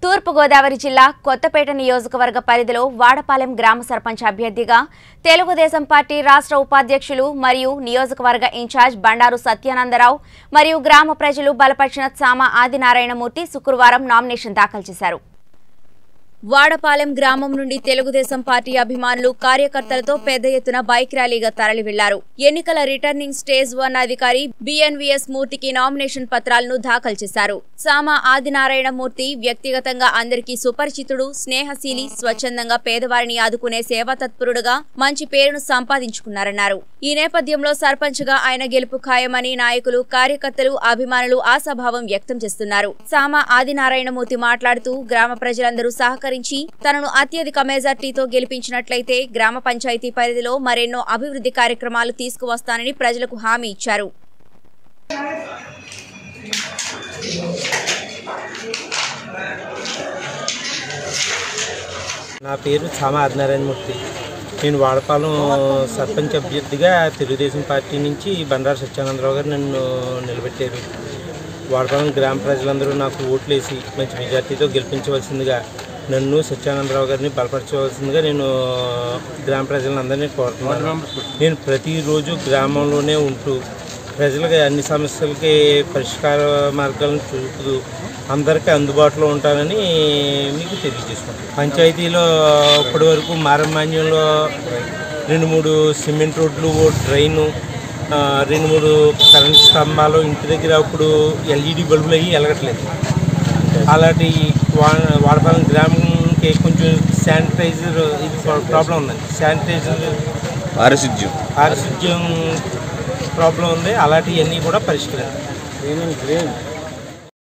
తూర్పుగోదావరి జిల్లా కొత్తపేట నియోజకవర్గ పరిధిలో వాడపాలెం గ్రామ సర్పంచ్ అభ్యర్థిగా తెలుగుదేశం పార్టీ రాష్ట్ర ఉపాధ్యక్షులు మరియు నియోజకవర్గ ఇన్ఛార్జ్ బండారు సత్యానందరావు మరియు గ్రామ ప్రజలు బలపరిచిన సామ ఆదినారాయణమూర్తి శుక్రవారం నామినేషన్ దాఖలు చేశారు వాడపాలెం గ్రామం నుండి తెలుగుదేశం పార్టీ అభిమానులు కార్యకర్తలతో పెద్ద ఎత్తున బైక్ ర్యాలీగా తరలి వెళ్లారు ఎన్నికల రిటర్నింగ్ స్టేజ్ వన్ అధికారి బిఎన్విఎస్ మూర్తికి నామినేషన్ పత్రాలను దాఖలు చేశారు సామ ఆదినారాయణ మూర్తి వ్యక్తిగతంగా అందరికీ సుపరిచితుడు స్నేహశీలి స్వచ్ఛందంగా పేదవారిని ఆదుకునే సేవా తత్పరుడుగా మంచి పేరును సంపాదించుకున్నారన్నారు ఈ నేపథ్యంలో సర్పంచ్గా ఆయన గెలుపు ఖాయమని నాయకులు కార్యకర్తలు అభిమానులు ఆశాభావం వ్యక్తం చేస్తున్నారు సామ ఆదినారాయణమూర్తి మాట్లాడుతూ గ్రామ ప్రజలందరూ సహకరించి తనను అత్యధిక మెజార్టీతో గెలిపించినట్లయితే గ్రామ పంచాయతీ పరిధిలో మరెన్నో అభివృద్ధి కార్యక్రమాలు తీసుకువస్తానని ప్రజలకు హామీ ఇచ్చారు నా పేరు చామ ఆదినారాయణమూర్తి నేను వాడపాలెం సర్పంచ్ అభ్యర్థిగా తెలుగుదేశం పార్టీ నుంచి బండారు సత్యానందరావు గారు నన్ను నిలబెట్టారు వాడపాలెం గ్రామ ప్రజలందరూ నాకు ఓట్లు వేసి మంచి మెజార్టీతో గెలిపించవలసిందిగా నన్ను సత్యానందరావు గారిని బలపరచవలసిందిగా నేను గ్రామ ప్రజలందరినీ కోరుతున్నాను నేను ప్రతిరోజు గ్రామంలోనే ఉంటూ ప్రజలకి అన్ని సమస్యలకి పరిష్కార మార్గాలను చూపుతూ అందరికీ అందుబాటులో ఉంటానని మీకు తెలియజేసుకుంటాను పంచాయతీలో ఇప్పటి వరకు మారమాన్యంలో రెండు మూడు సిమెంట్ రోడ్లు ఓ డ్రైను ఆ, రెండు మూడు కరెంట్ స్తంభాలు ఇంటి దగ్గర ఇప్పుడు ఎల్ఈడి బల్బులు అయ్యి వెలగట్లేదు అలాంటి వా వాడపాలెం గ్రామంకి కొంచెం శానిటైజర్ ఇది ప్రాబ్లం ఉందండి శానిటైజర్ పారిశుద్ధ్యం పారిశుద్ధ్యం ప్రాబ్లం ఉంది అలాంటివన్నీ కూడా పరిష్కరించాలి